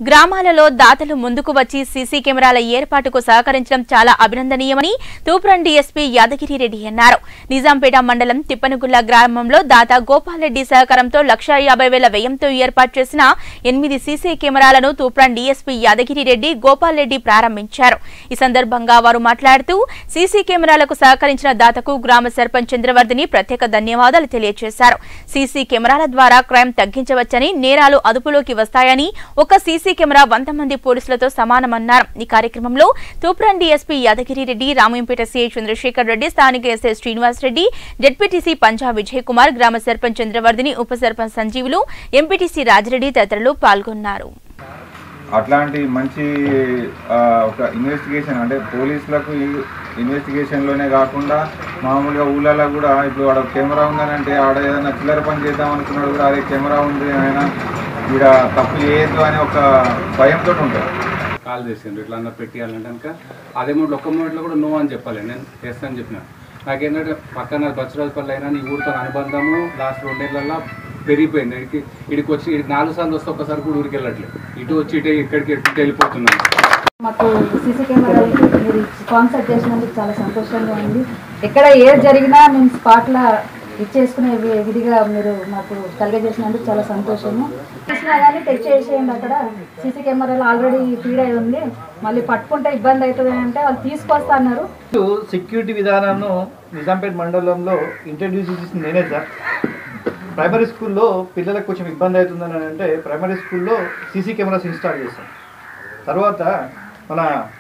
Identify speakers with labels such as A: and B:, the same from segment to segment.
A: గ్రామాలలో దాతలు ముందుకు వచ్చి సీసీ కెమెరాల ఏర్పాటుకు సహకరించడం చాలా అభినందనీయమని తూప్రాన్ డీఎస్పీ యాదగిరి రెడ్డి అన్నారు నిజాంపేట మండలం తిప్పనగుల్ల గ్రామంలో దాత గోపాల్ రెడ్డి సహకారంతో లక్షా యాభై వేల వ్యయంతో ఏర్పాటు చేసిన ఎనిమిది సీసీ కెమెరాలను తూప్రాన్ డీఎస్పీ యాదగిరి రెడ్డి గోపాల్ రెడ్డి ప్రారంభించారు ఈ సందర్భంగా వారు మాట్లాడుతూ సీసీ కెమెరాలకు సహకరించిన దాతకు గ్రామ సర్పంచ్ చంద్రవర్ధిని ప్రత్యేక ధన్యవాదాలు తెలియజేశారు సీసీ కెమెరాల ద్వారా క్రైమ్ తగ్గించవచ్చని నేరాలు అదుపులోకి వస్తాయని ఒక సీసీ కెమెరా వంద మంది పోలీసులతో సమానమన్నారు ఈ కార్యక్రమంలో తూప్రాన్ డీఎస్పీ యాదగిరి రెడ్డి రామయంపేట సీఐ చంద్రశేఖర్ రెడ్డి స్థానిక ఎస్ఐ శ్రీనివాస్ రెడ్డి జడ్పీటీసీ పంజాబ్ విజయ్ కుమార్ గ్రామ సర్పంచ్ చంద్రవర్ధిని ఉప సర్పంచ్ సంజీవులు ఎంపీటీసీ రాజిరెడ్డి తదితరులు పాల్గొన్నారు
B: అట్లాంటి మంచి ఆ, ఒక ఇన్వెస్టిగేషన్ అంటే పోలీసులకు ఈ ఇన్వెస్టిగేషన్లోనే కాకుండా మామూలుగా ఊళ్ళలో కూడా ఇప్పుడు ఆడ కెమెరా ఉందని అంటే ఆడ ఏదైనా చిల్లర పని చేద్దాం అనుకున్నాడు కూడా అదే కెమెరా ఉంది ఆయన ఈడ తప్పు చేయొద్దు అనే ఒక భయంతో ఉంటాడు
C: కాల్ చేసిండ్రు ఇట్లా అన్న పెట్టియాలంటే కనుక అదే మూడు ఒక్క మూమెంట్లో కూడా నో అని చెప్పాలి నేను చేస్తానని చెప్పిన నాకేంటంటే పక్కన బచ్చరాజపల్లి అయినా నీ ఊరితో అనుబంధము లాస్ట్ రెండేళ్లలో పెరిగిపోయింది ఇడికి ఇడికి వచ్చి ఇడికి నాలుగు సార్లు వస్తే ఒక్కసారి కూడా ఊరికి వెళ్ళట్లేదు ఇటు వచ్చి ఇటే ఇక్కడికి ఇటు వెళ్ళిపోతున్నాను
D: మాకు సీసీ కెమెరాలకి మీరు స్పాన్సర్ చేసినందుకు చాలా సంతోషంగా ఉంది ఎక్కడ ఏది జరిగినా మేము స్పాట్లో ఇచ్చేసుకునే వి- విధిగా మీరు మాకు కలిగజేసినందుకు చాలా సంతోషము చూసినా కానీ తెచ్చేసేయండి అక్కడ సీసీ కెమెరాలు ఆల్రెడీ ఫీడ్ అయి ఉంది మళ్ళీ పట్టుకుంటే ఇబ్బంది అవుతుంది అంటే వాళ్ళు తీసుకొస్తా అన్నారు
E: సెక్యూరిటీ విధానాన్ని నిజాంపేట మండలంలో ఇంట్రడ్యూస్ చేసింది నేనే సార్ ప్రైమరీ స్కూల్లో పిల్లలకు కొంచెం ఇబ్బంది అవుతుందని అంటే ప్రైమరీ స్కూల్లో సీసీ కెమెరాస్ ఇన్స్టాల్ చేస్తాం తర్వాత మన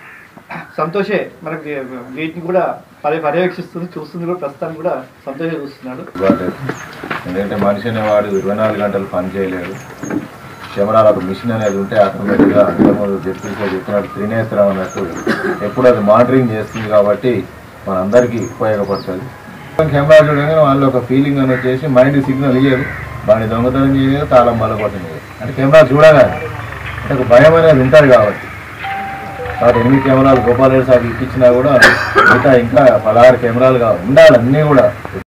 E: సంతోషే మనకి వీటిని కూడా పర్య పర్యవేక్షిస్తుంది చూస్తుంది కూడా ప్రస్తుతానికి కూడా సంతోషం చూస్తున్నాడు
B: బాధ్యత. ఎందుకంటే మనిషి అనేవాడు ఇరవై నాలుగు గంటలు పని చేయలేడు కెమెరాలు ఒక మిషన్ అనేది ఉంటే ఆటోమేటిక్గా అంతకుముందు చెప్పేసి చెప్పినట్టు త్రినేత్రం అన్నట్టు ఎప్పుడు అది మానిటరింగ్ చేస్తుంది కాబట్టి మనందరికీ ఉపయోగపడుతుంది కెమెరా చూడగానే వాళ్ళు ఒక ఫీలింగ్ అని వచ్చేసి మైండ్ సిగ్నల్ ఇయ్యదు వాడిని దొంగతనం చేయదు తాళం బలపడుతుంది అంటే కెమెరా చూడగానే అంటే ఒక భయం అనేది ఉంటుంది కాబట్టి కాబట్టి ఎనిమిది కెమెరాలు గోపాల్ రెడ్డి సార్ ఇప్పించినా కూడా మిగతా ఇంకా పదహారు కెమెరాలుగా ఉండాలి అన్నీ కూడా